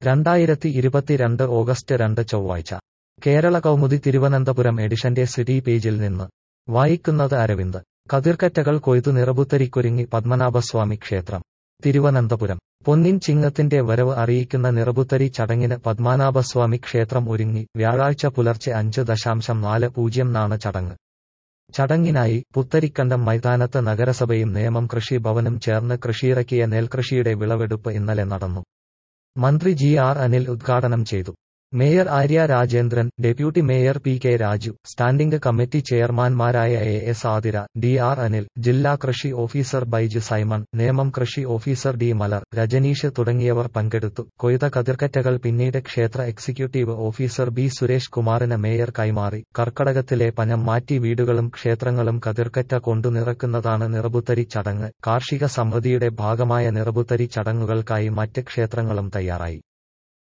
രണ്ടായിരത്തി ഇരുപത്തിരണ്ട് ഓഗസ്റ്റ് രണ്ട് ചൊവ്വാഴ്ച കേരള കൗമുദി തിരുവനന്തപുരം എഡിഷന്റെ സിറ്റി പേജിൽ നിന്ന് വായിക്കുന്നത് അരവിന്ദ് കതിർക്കറ്റകൾ കൊയ്തു നിറബുത്തരിക്കൊരുങ്ങി പത്മനാഭസ്വാമി ക്ഷേത്രം തിരുവനന്തപുരം പൊന്നിൻ ചിങ്ങത്തിന്റെ വരവ് അറിയിക്കുന്ന നിറബുത്തരി ചടങ്ങിന് പത്മനാഭസ്വാമി ക്ഷേത്രം ഒരുങ്ങി വ്യാഴാഴ്ച പുലർച്ചെ അഞ്ച് ദശാംശം നാല് പൂജ്യം നാണ് ചടങ്ങ് ചടങ്ങിനായി പുത്തരിക്കണ്ടം മൈതാനത്ത് നഗരസഭയും നേമം കൃഷി ഭവനും ചേർന്ന് കൃഷിയിറക്കിയ നെൽകൃഷിയുടെ വിളവെടുപ്പ് ഇന്നലെ നടന്നു മന്ത്രി ജി ആർ അനിൽ ഉദ്ഘാടനം ചെയ്തു mayor Arya Rajendran deputy mayor P K Raju standing committee ചെയർമാൻമാരായ A S Athira D R Anil ജില്ലാ കൃഷി ഓഫീസർ ബൈജു സൈമൺ നേമം കൃഷി ഓഫീസർ ഡി മലർ രജനീഷ് തുടങ്ങിയവർ പങ്കെടുത്തു കൊയ്ത കതിർക്കറ്റകൾ പിന്നീട് ക്ഷേത്ര എക്സിക്യൂട്ടീവ് ഓഫീസർ ബി സുരേഷ് കുമാറിന് മേയർ കൈമാറി കർക്കടകത്തിലെ പനം മാറ്റി വീടുകളും ക്ഷേത്രങ്ങളും കതിർക്കറ്റ കൊണ്ടു നിറക്കുന്നതാണ് നിറബുത്തരി ചടങ്ങ് കാർഷിക സമൃദ്ധിയുടെ ഭാഗമായ നിറബുത്തരി ചടങ്ങുകൾക്കായി മറ്റ് ക്ഷേത്രങ്ങളും തയ്യാറായി